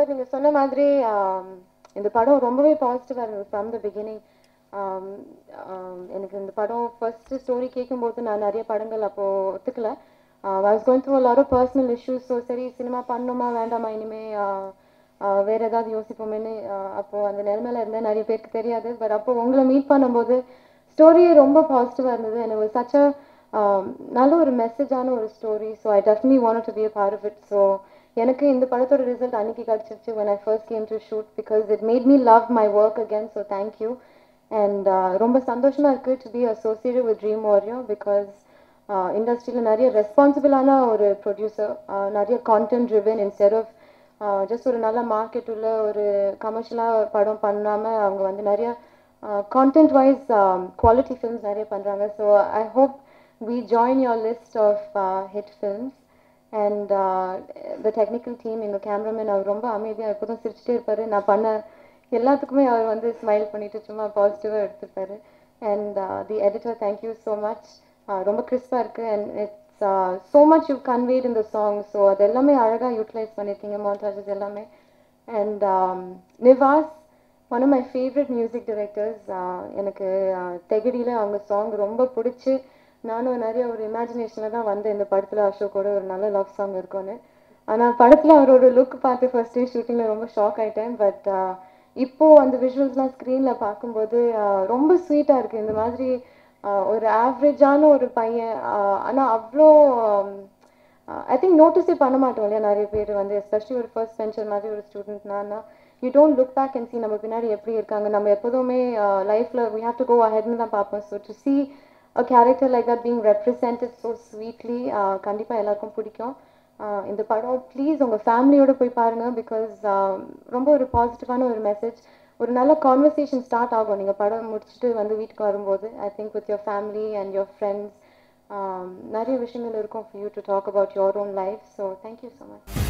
நீங்கள் சொன்ன மாதிரி ஆம், இந்த படம் ரொம்பவே பாசிட்டிவாக இருந்தது ஃப்ரம் த பிகினிங் எனக்கு இந்த படம் ஃபர்ஸ்ட் ஸ்டோரி கேட்கும்போது நான் நிறைய படங்கள் அப்போது ஒத்துக்கல I was going through lot of personal issues so சரி சினிமா பண்ணணுமா வேண்டாமா இனிமே ஆஹ், ஆஹ், வேற ஏதாவது யோசிப்போமேன்னு ஆஹ், அப்போ அந்த நிலைமையில இருந்தேன் நிறைய பேருக்கு தெரியாது பட் அப்போ உங்களை மீட் பண்ணும்போது ஸ்டோரியே ரொம்ப பாசிட்டிவாக இருந்தது எனக்கு ஒரு சச்ச நல்ல ஒரு மெசேஜான ஒரு story so I definitely want to be a part of it so எனக்கு இந்த படத்தோட ரிசல்ட் அன்னைக்கு கிடச்சிருச்சு when I first came to shoot because it made me love my work again so thank you and uh, ரொம்ப சந்தோஷமா இருக்கு to be associated with Dream Warrior because இண்டஸ்ட்ரியில் நிறைய ரெஸ்பான்சிபிளான ஒரு ப்ரொடியூசர் நிறைய content driven instead of just ஒரு நல்ல market உள்ள ஒரு கமர்ஷியலாக படம் பண்ணாமல் அவங்க வந்து நிறைய கான்டென்ட் வைஸ் குவாலிட்டி ஃபில்ம்ஸ் நிறைய பண்ணுறாங்க so I hope we join your list of hit films and the technical team எங்கள் கேமராமேன் அவர் ரொம்ப அமைதியாக எப்போதும் சிரிச்சிட்டே இருப்பார் நான் பண்ண எல்லாத்துக்குமே அவர் வந்து ஸ்மைல் பண்ணிட்டு சும்மா பாசிட்டிவாக எடுத்துப்பாரு and the editor thank you so much ரொம்ப கிறிஸ்பாக இருக்குது and it's so much you conveyed இந்த சாங் ஸோ அது எல்லாமே அழகாக யூட்டிலைஸ் பண்ணியிருக்கீங்க மாண்டாஜஸ் எல்லாமே and Nivas one of my favourite music directors எனக்கு தெகடியில் அவங்க சாங் ரொம்ப பிடிச்சி நானும் நிறைய ஒரு இமேஜினேஷனில் தான் வந்தேன் இந்த படத்தில் அசோக்கோட ஒரு நல்ல லவ் சாங் இருக்கும்னு ஆனால் படத்தில் அவரோட லுக் பார்த்து ஃபர்ஸ்ட் டே ஷூட்டிங்கில் ரொம்ப ஷாக் ஆயிட்டேன் பட் இப்போ அந்த விஷுவல்ஸ்லாம் ஸ்க்ரீனில் பார்க்கும்போது ஆஹ் ரொம்ப ஸ்வீட்டாக இருக்குது இந்த மாதிரி ஆஹ் ஒரு ஆவரேஜான ஒரு பையன் ஆனால் அவ்வளோ ஐ திங்க் நோட்டீஸே பண்ண மாட்டோம் இல்லையா நிறைய பேர் வந்து எஸ்பெஷலி ஒரு ஃபர்ஸ்ட் பென்ஷன் மாதிரி ஒரு ஸ்டூடெண்ட்னா you don't look back and see நம்ம பின்னாடி எப்படி இருக்காங்க நம்ம எப்போதுமே லைஃப்பில் we have to go aheadனு தான் பார்ப்போம் so to see a character like that being represented so sweetly கண்டிப்பாக எல்லாருக்கும் பிடிக்கும் ஆஹ் இந்த படம் ப்ளீஸ் உங்கள் ஃபேமிலியோட போய் பாருங்க பிகாஸ் ரொம்ப ஒரு பாசிட்டிவான ஒரு மெசேஜ் ஒரு நல்ல கான்வர்சேஷன் ஸ்டார்ட் ஆகும் நீங்கள் படம் முடிச்சுட்டு வந்து வீட்டுக்கு வரும்போது I think with your family and your friends நிறைய விஷயங்கள் இருக்கும் for you to talk about your own life so thank you so much